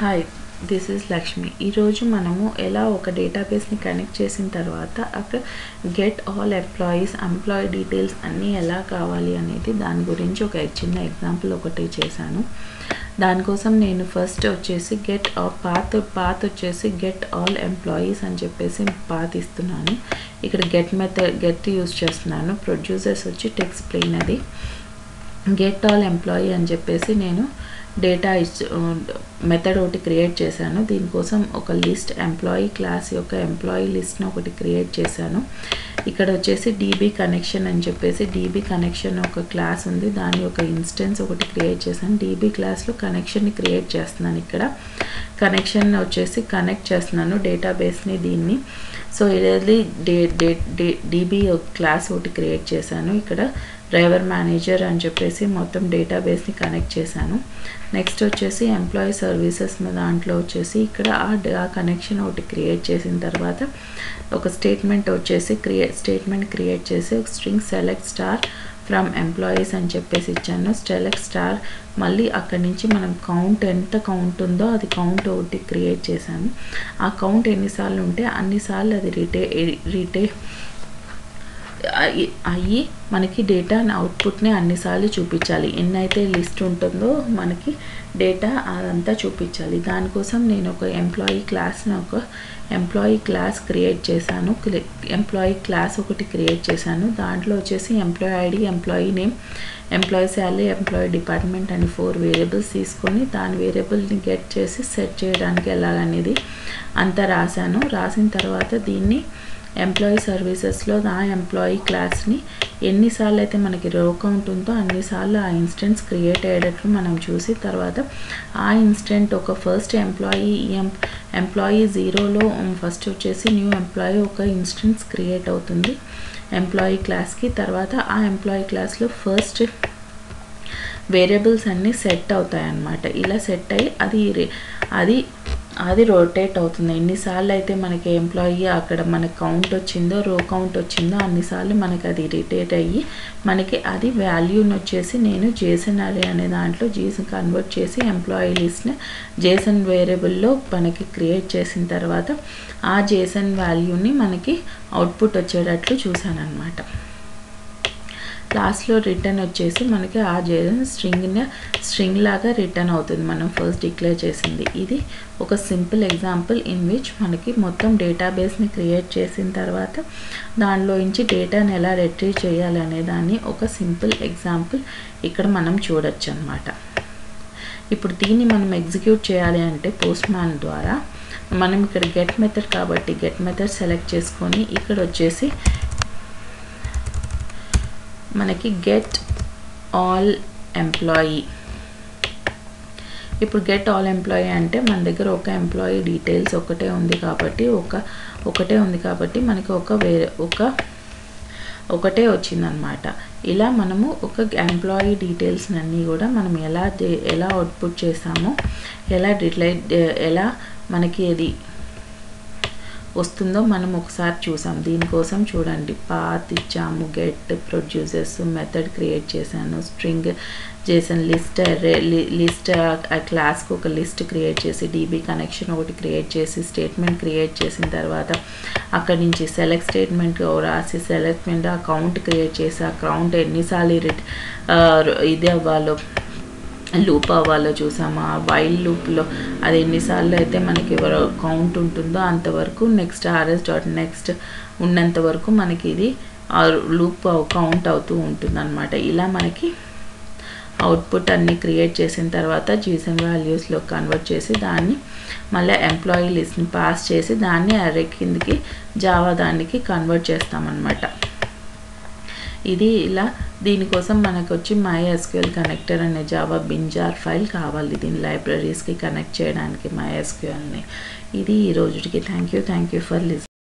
hi this is Lakshmi ఈరోజు మనము ఎలా ఒక డేటాబేస్ని కనెక్ట్ చేసిన తర్వాత అక్కడ get all employees employee details అన్నీ ఎలా కావాలి అనేది దాని గురించి ఒక చిన్న ఎగ్జాంపుల్ ఒకటి చేశాను దానికోసం నేను ఫస్ట్ వచ్చేసి గెట్ పాత్ పాత్ వచ్చేసి గెట్ ఆల్ ఎంప్లాయీస్ అని చెప్పేసి పాత్ ఇస్తున్నాను ఇక్కడ గెట్ మెథడ్ గెట్ యూస్ చేస్తున్నాను ప్రొడ్యూసర్స్ వచ్చి టెక్స్ ప్లెయిన్ అది గెట్ ఆల్ ఎంప్లాయీ అని చెప్పేసి నేను డేటా ఇచ్చి మెథడ్ ఒకటి క్రియేట్ చేశాను దీనికోసం ఒక లిస్ట్ ఎంప్లాయీ క్లాస్ యొక్క ఎంప్లాయీ లిస్ట్ని ఒకటి క్రియేట్ చేశాను ఇక్కడ వచ్చేసి డీబీ కనెక్షన్ అని చెప్పేసి డీబీ కనెక్షన్ ఒక క్లాస్ ఉంది దాని యొక్క ఇన్స్టెన్స్ ఒకటి క్రియేట్ చేశాను డీబీ క్లాస్లో కనెక్షన్ని క్రియేట్ చేస్తున్నాను ఇక్కడ కనెక్షన్ వచ్చేసి కనెక్ట్ చేస్తున్నాను డేటాబేస్ని దీన్ని సో ఇది డే డే డే డీబీ క్లాస్ ఒకటి క్రియేట్ చేశాను ఇక్కడ డ్రైవర్ మేనేజర్ అని చెప్పేసి మొత్తం డేటాబేస్ని కనెక్ట్ చేశాను నెక్స్ట్ వచ్చేసి ఎంప్లాయీ సర్వీసెస్ దాంట్లో వచ్చేసి ఇక్కడ ఆ కనెక్షన్ ఒకటి క్రియేట్ చేసిన తర్వాత ఒక స్టేట్మెంట్ వచ్చేసి క్రియేట్ స్టేట్మెంట్ క్రియేట్ చేసి ఒక string select star from employees అని చెప్పేసి ఇచ్చాను సెలెక్ట్ స్టార్ మళ్ళీ అక్కడి నుంచి మనం కౌంట్ ఎంత కౌంట్ ఉందో అది కౌంట్ ఒకటి క్రియేట్ చేశాను ఆ కౌంట్ ఎన్నిసార్లు ఉంటే అన్నిసార్లు అది రిటే రిటే అయ్యి మనకి డేటా అవుట్పుట్ని అన్నిసార్లు చూపించాలి ఎన్నైతే లిస్ట్ ఉంటుందో మనకి డేటా అదంతా చూపించాలి దానికోసం నేను ఒక ఎంప్లాయీ క్లాస్ని ఒక ఎంప్లాయీ క్లాస్ క్రియేట్ చేశాను ఎంప్లాయీ క్లాస్ ఒకటి క్రియేట్ చేశాను దాంట్లో వచ్చేసి employee ID employee name employee salary employee department అని ఫోర్ వేరియబుల్స్ తీసుకొని దాని వేరియబుల్ని గెట్ చేసి సెట్ చేయడానికి ఎలాగనేది అంతా రాశాను రాసిన తర్వాత దీన్ని ఎంప్లాయీ సర్వీసెస్లో ఆ ఎంప్లాయీ క్లాస్ని ఎన్నిసార్లు అయితే మనకి రో కౌంట్ ఉందో అన్నిసార్లు ఆ ఇన్స్టెంట్స్ క్రియేట్ అయ్యేటట్లు మనం చూసి తర్వాత ఆ ఇన్స్టెంట్ ఒక ఫస్ట్ ఎంప్లాయీ ఎం ఎంప్లాయీ జీరోలో ఫస్ట్ వచ్చేసి న్యూ ఎంప్లాయీ ఒక ఇన్స్టెన్స్ క్రియేట్ అవుతుంది ఎంప్లాయీ క్లాస్కి తర్వాత ఆ ఎంప్లాయీ క్లాస్లో ఫస్ట్ వేరియబుల్స్ అన్నీ సెట్ అవుతాయి అన్నమాట ఇలా సెట్ అయ్యి అది అది అది రొటేట్ అవుతుంది ఎన్నిసార్లు అయితే మనకి ఎంప్లాయీ అక్కడ మనకి కౌంట్ వచ్చిందో రో కౌంట్ వచ్చిందో అన్నిసార్లు మనకి అది రిటేట్ అయ్యి మనకి అది వాల్యూని వచ్చేసి నేను జేసన్ అరే అనే దాంట్లో జీసన్ కన్వర్ట్ చేసి ఎంప్లాయీ లిస్ట్ని జేసన్ వేరియబుల్లో మనకి క్రియేట్ చేసిన తర్వాత ఆ జేసన్ వాల్యూని మనకి అవుట్పుట్ వచ్చేటట్లు చూశాను అనమాట లాస్ట్లో రిటర్న్ వచ్చేసి మనకి ఆ జేసన్ స్ట్రింగ్ స్ట్రింగ్ లాగా రిటర్న్ అవుతుంది మనం ఫస్ట్ డిక్లేర్ చేసింది ఇది ఒక సింపుల్ ఎగ్జాంపుల్ ఇన్ విచ్ మనకి మొత్తం డేటాబేస్ని క్రియేట్ చేసిన తర్వాత దానిలో నుంచి డేటాని ఎలా రిట్రీవ్ చేయాలి అనే దాన్ని ఒక సింపుల్ ఎగ్జాంపుల్ ఇక్కడ మనం చూడొచ్చు అనమాట ఇప్పుడు దీన్ని మనం ఎగ్జిక్యూట్ చేయాలి అంటే పోస్ట్ మ్యాన్ ద్వారా మనం ఇక్కడ గెట్ మెథడ్ కాబట్టి గెట్ మెథడ్ సెలెక్ట్ చేసుకొని ఇక్కడ వచ్చేసి మనకి గెట్ ఆల్ ఎంప్లాయీ ఇప్పుడు గెట్ ఆల్ ఎంప్లాయీ అంటే మన దగ్గర ఒక ఎంప్లాయీ డీటెయిల్స్ ఒకటే ఉంది కాబట్టి ఒక ఒకటే ఉంది కాబట్టి మనకి ఒక వేరే ఒక ఒకటే వచ్చిందనమాట ఇలా మనము ఒక ఎంప్లాయీ డీటెయిల్స్ అన్నీ కూడా మనం ఎలా ఎలా అవుట్పుట్ చేసామో ఎలా డిలైట్ ఎలా మనకి అది వస్తుందో మనం ఒకసారి చూసాం దీనికోసం చూడండి పాత్ ఇచ్చాము గెట్ ప్రొడ్యూసర్స్ మెథడ్ క్రియేట్ చేశాను స్ట్రింగ్ చేసాను లిస్ట్ లిస్ట్ ఆ క్లాస్కి ఒక లిస్ట్ క్రియేట్ చేసి డీబీ కనెక్షన్ ఒకటి క్రియేట్ చేసి స్టేట్మెంట్ క్రియేట్ చేసిన తర్వాత అక్కడి నుంచి సెలెక్ట్ స్టేట్మెంట్ రాసి సెలెక్ట్మెంట్ ఆ కౌంట్ క్రియేట్ చేసి ఆ కౌంట్ ఎన్నిసార్లు ఇది అవ్వాలో లూప్ అవ్వాలో చూసామా వైల్డ్ లూప్లో అది ఎన్నిసార్లు అయితే మనకి కౌంట్ ఉంటుందో అంతవరకు నెక్స్ట్ ఆర్ఎస్ డాట్ నెక్స్ట్ ఉన్నంత వరకు మనకి ఇది లూప్ కౌంట్ అవుతూ ఉంటుంది అనమాట ఇలా మనకి అవుట్పుట్ అన్నీ క్రియేట్ చేసిన తర్వాత జీసన్ వాల్యూస్లో కన్వర్ట్ చేసి దాన్ని మళ్ళీ ఎంప్లాయీ లిస్ట్ని పాస్ చేసి దాన్ని అరే కిందికి జావా దానికి కన్వర్ట్ చేస్తామన్నమాట ఇది ఇలా దీనికోసం మనకు వచ్చి మై ఎస్క్యూఎల్ కనెక్టర్ అనే జావా బింజార్ ఫైల్ కావాలి దీని లైబ్రరీస్కి కనెక్ట్ చేయడానికి మై ఎస్క్యూఎల్ని ఇది ఈ రోజుకి thank you thank you for లిస్